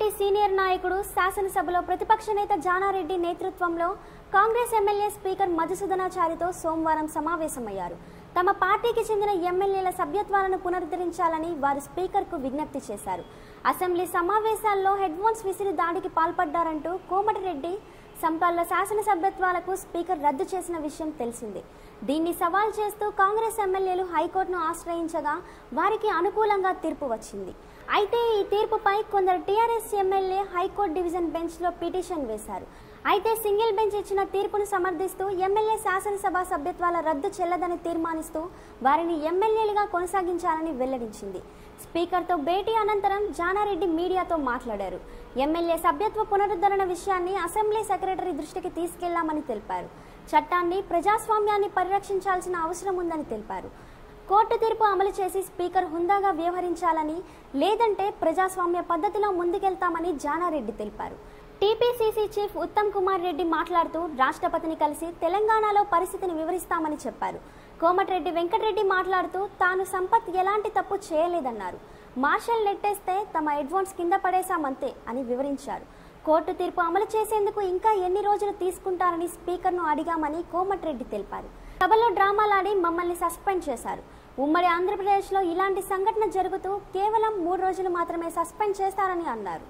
senior నాయకుడు శాసనసభలో ప్రతిపక్ష నేత జానారెడ్డి నేతృత్వంలో కాంగ్రెస్ ఎమ్మెల్యే స్పీకర్ మధుసూదనాచారితో సోమవారం సమావేశమయ్యారు తమ పార్టీకి చెందిన ఎమ్మెల్యేల సభ్యత్వాలను పునరుద్ధరించాలని వారు స్పీకర్కు విజ్ఞప్తి చేశారు అసెంబ్లీ సమావేశాల్లో హెడ్ఫోన్స్ విసిరి దాడికి పాల్పడ్డారంటూ కోమటిరెడ్డి సంపాల్ల శాసనసభ్యత్వాలకు స్పీకర్ రద్దు చేసిన విషయం తెలిసిందే దీన్ని సవాల్ చేస్తూ కాంగ్రెస్ ఎమ్మెల్యేలు హైకోర్టును ఆశ్రయించగా వారికి అనుకూలంగా తీర్పు వచ్చింది అయితే ఈ తీర్పుపై కొందరు టీఆర్ఎస్ ఎమ్మెల్యే హైకోర్టు డివిజన్ బెంచ్లో పిటిషన్ వేశారు అయితే సింగిల్ బెంచ్ ఇచ్చిన తీర్పును సమర్థిస్తూ ఎమ్మెల్యే శాసనసభ సభ్యత్వాల రద్దు చెల్లదని తీర్మానిస్తూ వారిని ఎమ్మెల్యేలుగా కొనసాగించాలని వెల్లడించింది స్పీకర్తో భేటీ అనంతరం జానారెడ్డి మీడియాతో మాట్లాడారు ఎమ్మెల్యే సభ్యత్వ పునరుద్ధరణ విషయాన్ని అసెంబ్లీ సెక్రటరీ దృష్టికి తీసుకెళ్లామని తెలిపారు చట్టాన్ని ప్రజాస్వామ్యాన్ని పరిరక్షించాల్సిన అవసరం ఉందని తెలిపారు కోర్టు తీర్పు అమలు చేసి స్పీకర్ హుందాగా వ్యవహరించాలని లేదంటే ప్రజాస్వామ్య పద్ధతిలో ముందుకెళ్తామని జానారెడ్డి తెలిపారు టీపీసీసీ చీఫ్ ఉత్తమ్ కుమార్ రెడ్డి మాట్లాడుతూ రాష్ట్రపతిని కలిసి తెలంగాణలో పరిస్థితిని వివరిస్తామని చెప్పారు కోమటిరెడ్డి వెంకటరెడ్డి మాట్లాడుతూ తాను సంపత్ ఎలాంటి తప్పు చేయలేదన్నారు మార్షల్ నెట్టేస్తే తమ అడ్వాన్స్ కింద పడేశామంతే అని వివరించారు కోర్టు తీర్పు అమలు చేసేందుకు ఇంకా ఎన్ని రోజులు తీసుకుంటారని స్పీకర్ను అడిగామని కోమటిరెడ్డి తెలిపారు సభలో డ్రామాలాడి మమ్మల్ని సస్పెండ్ చేశారు ఉమ్మడి ఆంధ్రప్రదేశ్లో ఇలాంటి సంఘటన జరుగుతూ కేవలం మూడు రోజులు మాత్రమే సస్పెండ్ చేస్తారని అన్నారు